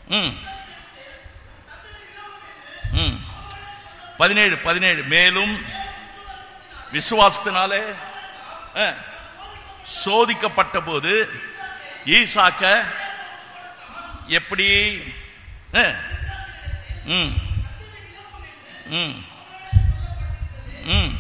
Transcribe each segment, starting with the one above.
ம் ம் பதினேழு பதினேழு மேலும் விசுவாசத்தினாலே அஹ், சோதிக்கப்பட்ட போது ஈசாக்க எப்படி அஹ், ம் ம் ம்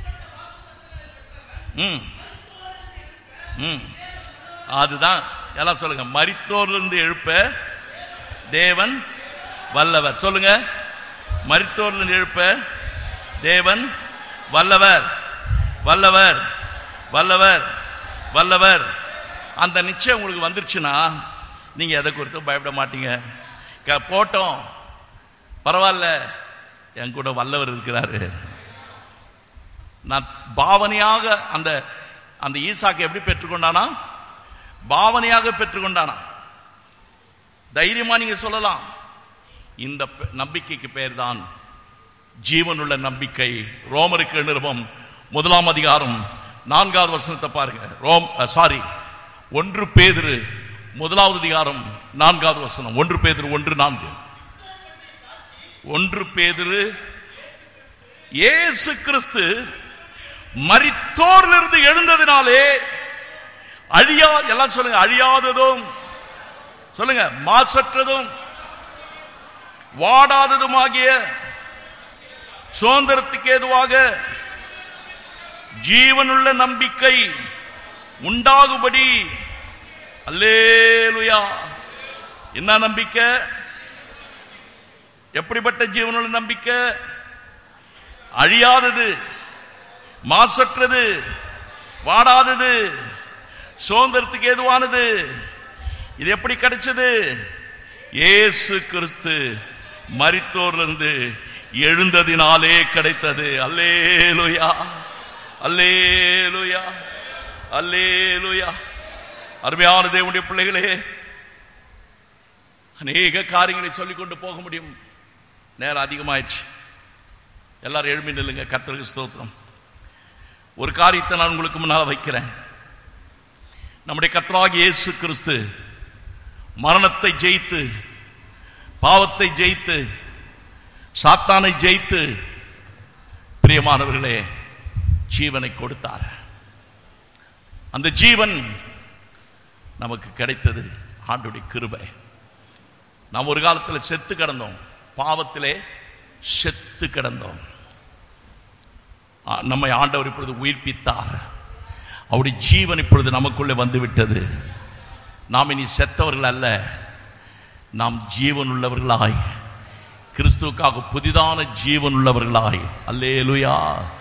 ம் ம் அதுதான் எல்லாம் சொல்லுங்க மரித்தோரிலிருந்து எழுப்ப தேவன் வல்லவர் சொல்லுங்க மரித்தோரிலிருந்து எழுப்ப தேவன் வல்லவர் வல்லவர் வல்லவர் வல்லவர் அந்த நிச்சயம் உங்களுக்கு வந்துருச்சுன்னா நீங்க எதை குறித்தும் பயப்பட மாட்டீங்க க- போட்டோம் பரவாயில்ல என் கூட வல்லவர் இருக்கிறாரு நான் பாவனையாக அந்த அந்த ஈசாக்கு எப்படி பெற்றுக்கொண்டானா பாவனையாக பெற்றுக்கொண்டானா தைரியமா நீங்க சொல்லலாம் இந்த பெ- நம்பிக்கைக்கு பெயர் தான் ஜீவனுள்ள நம்பிக்கை ரோமருக்கு நிருபம் முதலாம் அதிகாரம் நான்காவது வசனத்தை பாருங்க ரோம் சாரி ஒன்று பேதுரு முதலாவது அதிகாரம் நான்காவது வசனம் ஒன்று பேதுரு ஒன்று நான்கு ஒன்று பேதுரு இயேசு கிறிஸ்து மரித்தோரிலிருந்து எழுந்ததினாலே அழியா எல்லாம் சொல்லுங்க அழியாததும் சொல்லுங்க மாசற்றதும் வாடாததுமாகிய சுதந்திரத்துக்கு ஏதுவாக ஜீவனுள்ள நம்பிக்கை உண்டாகுபடி அல்லேலுயா என்ன நம்பிக்கை எப்படிப்பட்ட ஜீவனுள்ள நம்பிக்கை அழியாதது மாசற்றது வாடாதது சுதந்திரத்துக்கு ஏதுவானது இது எப்படி கிடைச்சது இயேசு கிறிஸ்து மரித்தோரிலிருந்து எழுந்ததினாலே கிடைத்தது அல்லேலுயா அல்லேலுயா அல்லேலுயா அருமையான தேவனுடைய பிள்ளைகளே அநேக காரியங்களை சொல்லிக் கொண்டு போக முடியும் நேரம் அதிகமாயிடுச்சு எல்லாரும் எழுப்பி நில்லுங்க கர்த்தருக்கு ஸ்தோத்திரம் ஒரு காரியத்தை நான் உங்களுக்கு முன்னால் வைக்கிறேன் நம்முடைய கர்த்தராகிய இயேசு கிறிஸ்து மரணத்தை ஜெயித்து பாவத்தை ஜெயித்து சாத்தானை ஜெயித்து பிரியமானவர்களே ஜீவனை கொடுத்தார் அந்த ஜீவன் நமக்கு கிடைத்தது ஆண்டுடைய கிருபை நாம் ஒரு காலத்தில் செத்து கிடந்தோம் பாவத்திலே செத்து கிடந்தோம் ஆ, நம்மை ஆண்டவர் இப்பொழுது உயிர்ப்பித்தார் அவருடைய ஜீவன் இப்பொழுது நமக்குள்ளே வந்து விட்டது நாம் இனி செத்தவர்கள் அல்ல நாம் ஜீவன் உள்ளவர்களாய் கிறிஸ்துவுக்காக புதிதான ஜீவன் உள்ளவர்களாய் அல்லேலுயா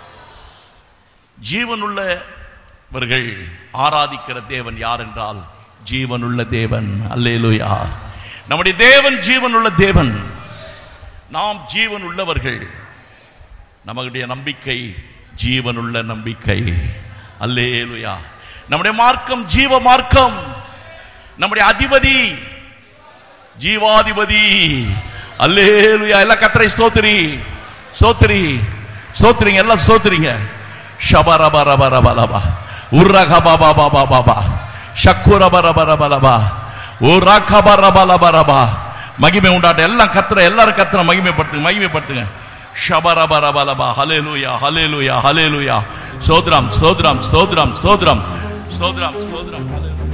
ஜீவனுள்ளவர்கள் ஆராதிக்கிற தேவன் யார் என்றால் ஜீவனுள்ள தேவன் அல்லேலுயா நம்முடைய தேவன் ஜீவனுள்ள தேவன் நாம் ஜீவன் உள்ளவர்கள் நம்முடைய நம்பிக்கை ஜீவனுள்ள நம்பிக்கை அல்லேலுயா நம்முடைய மார்க்கம் ஜீவ மார்க்கம் நம்முடைய அதிபதி ஜீவாதிபதி அல்லேலுயா எல்லாம் கத்தரை ஸ்தோத்திரி ஸ்தோத்திரி ஸ்தோத்திரிங்க எல்லாம் ஸ்தோத்திரிங்க ஷபரபரபரபலபா உர்ரகபபபபபபா ஷக்குரபரபரபலபா உரகபரபலபரபா மகிமை உண்டாட்ட எல்லாம் கத்துற எல்லாரும் கத்துற மகிமைப்படுத்துங்க மகிமைப்படுத்துங்க ஷபரபரபலபா ஹலேலுயா ஹலேலுயா ஹலேலுயா சோத்ரம் சோத்ரம் சோத்ரம் சோத்ரம் சோத்ரம் சோத்ரம் ஹalleluya